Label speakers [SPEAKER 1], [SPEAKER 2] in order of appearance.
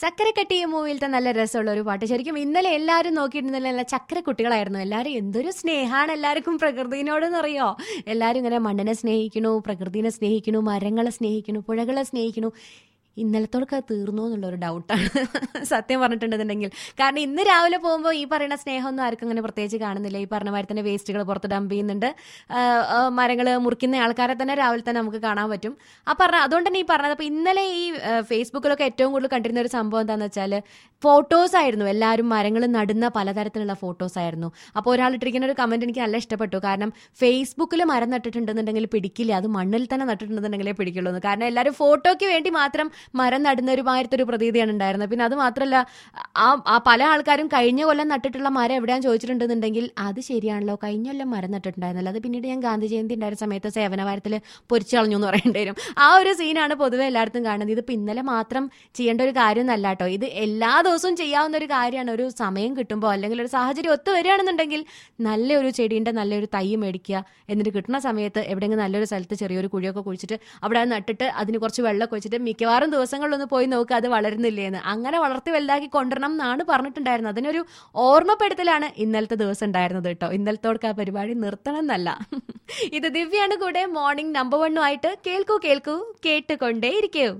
[SPEAKER 1] ചക്കരക്കട്ടി മൂവിയിലത്തെ നല്ല രസമുള്ള ഒരു പാട്ട് ശരിക്കും ഇന്നലെ എല്ലാവരും നോക്കിയിരുന്നില്ല നല്ല ചക്കര കുട്ടികളായിരുന്നു എല്ലാവരും എന്തൊരു സ്നേഹമാണ് എല്ലാവർക്കും പ്രകൃതിനോടെന്നറിയോ എല്ലാവരും ഇങ്ങനെ മണ്ണിനെ സ്നേഹിക്കണു പ്രകൃതിനെ സ്നേഹിക്കണു മരങ്ങളെ സ്നേഹിക്കണു പുഴകളെ സ്നേഹിക്കണു ഇന്നലത്തോടൊക്കെ തീർന്നു എന്നുള്ളൊരു ഡൗട്ടാണ് സത്യം പറഞ്ഞിട്ടുണ്ടെന്നുണ്ടെങ്കിൽ കാരണം ഇന്ന് രാവിലെ പോകുമ്പോൾ ഈ പറയുന്ന സ്നേഹമൊന്നും ആർക്കും അങ്ങനെ പ്രത്യേകിച്ച് കാണുന്നില്ല ഈ പറഞ്ഞ മാതിരി തന്നെ വേസ്റ്റുകൾ പുറത്ത് ഡംപ് ചെയ്യുന്നുണ്ട് മരങ്ങൾ മുറിക്കുന്ന ആൾക്കാരെ തന്നെ രാവിലെ തന്നെ നമുക്ക് കാണാൻ പറ്റും ആ പറഞ്ഞ അതുകൊണ്ട് തന്നെ ഈ പറഞ്ഞത് അപ്പോൾ ഇന്നലെ ഈ ആ, ഫേസ്ബുക്കിലൊക്കെ ഏറ്റവും കൂടുതൽ കണ്ടിരുന്ന ഒരു സംഭവം എന്താണെന്ന് വെച്ചാൽ ഫോട്ടോസ് ആയിരുന്നു എല്ലാവരും മരങ്ങൾ നടുന്ന പലതരത്തിലുള്ള ഫോട്ടോസ് ആയിരുന്നു അപ്പോൾ ഒരാൾ ഇട്ടിരിക്കുന്ന ഒരു കമന്റ് എനിക്ക് നല്ല ഇഷ്ടപ്പെട്ടു കാരണം ഫേസ്ബുക്കിൽ മരം നട്ടിട്ടുണ്ടെന്നുണ്ടെങ്കിൽ പിടിക്കില്ല അത് മണ്ണിൽ തന്നെ നട്ടിട്ടുണ്ടെന്നുണ്ടെങ്കിലേ പിടിക്കുള്ളൂ എന്ന്. കാരണം എല്ലാവരും ഫോട്ടോയ്ക്ക് വേണ്ടി മാത്രം മരം നടുന്ന ഒരു മാതിരത്തെ ഒരു പ്രതീതിയാണ് ഉണ്ടായിരുന്നത് പിന്നെ അത് മാത്രമല്ല ആ ആ പല ആൾക്കാരും കഴിഞ്ഞ കൊല്ലം നട്ടിട്ടുള്ള മരം എവിടെയാന്ന് ചോദിച്ചിട്ടുണ്ടെന്നുണ്ടെങ്കിൽ അത് ശരിയാണല്ലോ കഴിഞ്ഞ കൊല്ലം മരം നട്ടിട്ടുണ്ടായിരുന്നല്ലോ അത് പിന്നീട് ഞാൻ ഗാന്ധി ജയന്തി ഉണ്ടായിരുന്ന സമയത്ത് സേവനവാരത്തിൽ പൊരിച്ചു കളഞ്ഞു എന്ന് പറയേണ്ടി വരും ആ ഒരു സീനാണ് പൊതുവെ എല്ലായിടത്തും കാണുന്നത് ഇതിപ്പോൾ ഇന്നലെ മാത്രം ചെയ്യേണ്ട ഒരു കാര്യം എന്നല്ല കേട്ടോ ഇത് എല്ലാ ദിവസവും ചെയ്യാവുന്ന ഒരു കാര്യമാണ് ഒരു സമയം കിട്ടുമ്പോൾ അല്ലെങ്കിൽ ഒരു സാഹചര്യം ഒത്തു വരികയാണെന്നുണ്ടെങ്കിൽ നല്ലൊരു ചെടീൻ്റെ നല്ലൊരു തൈ മേടിക്കുക എന്നിട്ട് കിട്ടുന്ന സമയത്ത് എവിടെയെങ്കിലും നല്ലൊരു സ്ഥലത്ത് ചെറിയൊരു കുഴിയൊക്കെ കുഴിച്ചിട്ട് അവിടെ അത് നട്ടിട്ട് അതിന് കുറച്ച് വെള്ളമൊക്കെ വെച്ചിട്ട് മിക്കവാറും ദിവസങ്ങളിലൊന്ന് പോയി നോക്കുക അത് വളരുന്നില്ലേന്ന് അങ്ങനെ വളർത്തി വലുതാക്കി കൊണ്ടുവരണം എന്നാണ് പറഞ്ഞിട്ടുണ്ടായിരുന്നത് അതിനൊരു ഓർമ്മപ്പെടുത്തലാണ് ഇന്നലത്തെ ദിവസം ഉണ്ടായിരുന്നത് കേട്ടോ ഇന്നലത്തോടൊക്കെ ആ പരിപാടി നിർത്തണം എന്നല്ല ഇത് ദിവ്യാണ് കൂടെ മോർണിംഗ് നമ്പർ വണ്ണുമായിട്ട് കേൾക്കൂ കേൾക്കൂ കേട്ടുകൊണ്ടേ ഇരിക്കൂ